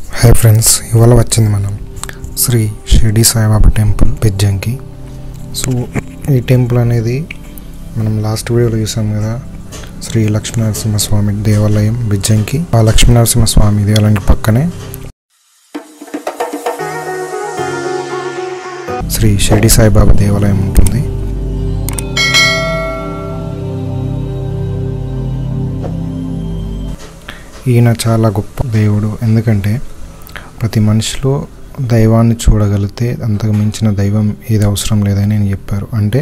hi friends ఇవాళ వచ్చింది మనం శ్రీ షిర్డి సాయిబాబా టెంపుల్ పెజ్జంకి సో ఈ టెంపుల్ అనేది మనం లాస్ట్ వీడియోలో చూసాం కదా శ్రీ లక్ష్మీనరసింహస్వామి దేవాలయం బిజ్జంకి ఆ లక్ష్మీనరసింహస్వామి దేవాలయానికి పక్కనే శ్రీ షిర్డి సాయిబాబా దేవాలయం ఉంటుంది ఈయన చాలా గొప్ప దేవుడు ఎందుకంటే ప్రతి మనిషిలో దైవాన్ని చూడగలిగితే అంతకు మించిన దైవం ఏది అవసరం లేదని నేను చెప్పారు అంటే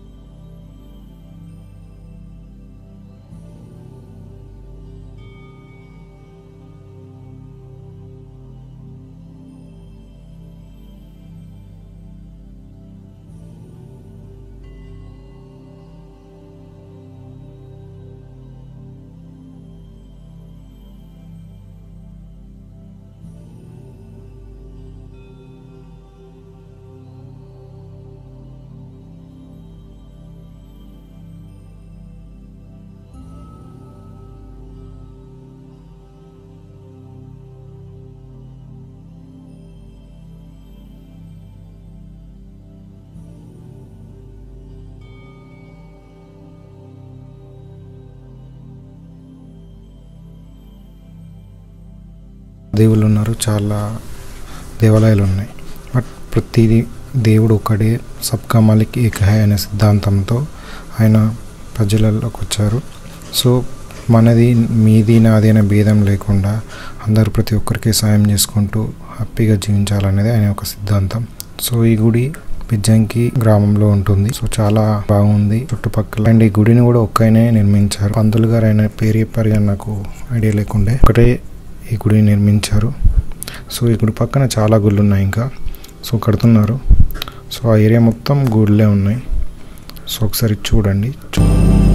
దేవుళ్ళు ఉన్నారు చాలా దేవాలయాలు ఉన్నాయి బట్ ప్రతి దేవుడు ఒకడే సబ్కా మాలిక్ ఏక హై అనే సిద్ధాంతంతో ఆయన ప్రజలలోకి వచ్చారు సో మనది మీది నాది అనే భేదం లేకుండా అందరూ ప్రతి ఒక్కరికి సాయం చేసుకుంటూ హ్యాపీగా జీవించాలనేది ఆయన ఒక సిద్ధాంతం సో ఈ గుడి పిజ్జంకి గ్రామంలో ఉంటుంది సో చాలా బాగుంది చుట్టుపక్కల అండ్ ఈ గుడిని కూడా ఒక్కనే నిర్మించారు పంతులు గారు ఆయన పేరు చెప్పారు కానీ నాకు ఐడియా లేకుండే ఒకటే ఈ గుడిని నిర్మించారు సో ఈ గుడి పక్కన చాలా గుళ్ళు ఉన్నాయి ఇంకా సో కడుతున్నారు సో ఆ ఏరియా మొత్తం గుళ్ళే ఉన్నాయి సో ఒకసారి చూడండి చూ-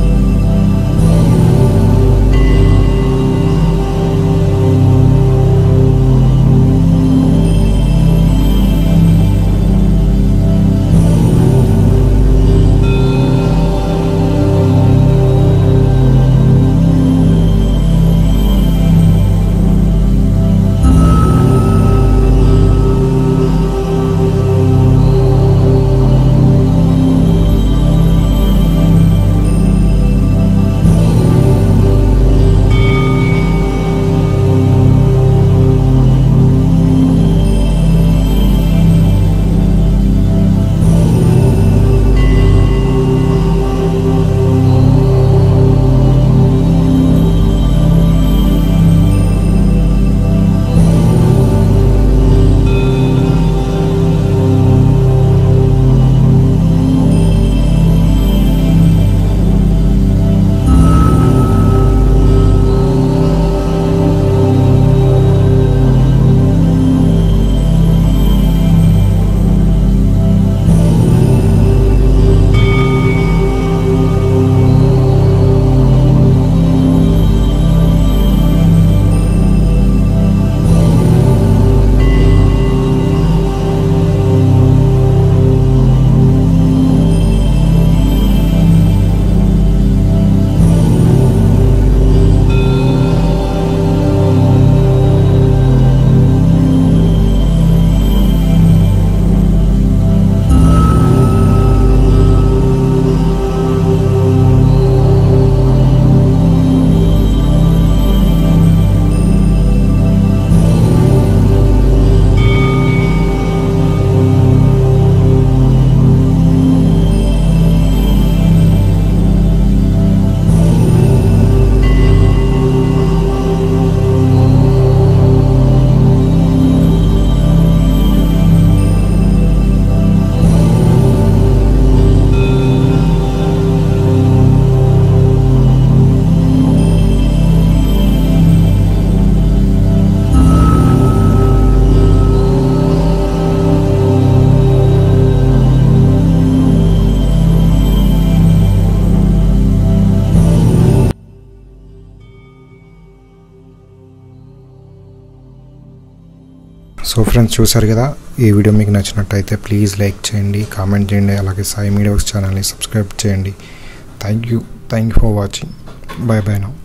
సో ఫ్రెండ్స్ చూసారు కదా ఈ వీడియో మీకు నచ్చినట్టయితే ప్లీజ్ లైక్ చేయండి కామెంట్ చేయండి అలాగే సాయి మీడియాస్ ఛానల్ని సబ్స్క్రైబ్ చేయండి thank you thank you for watching bye bye now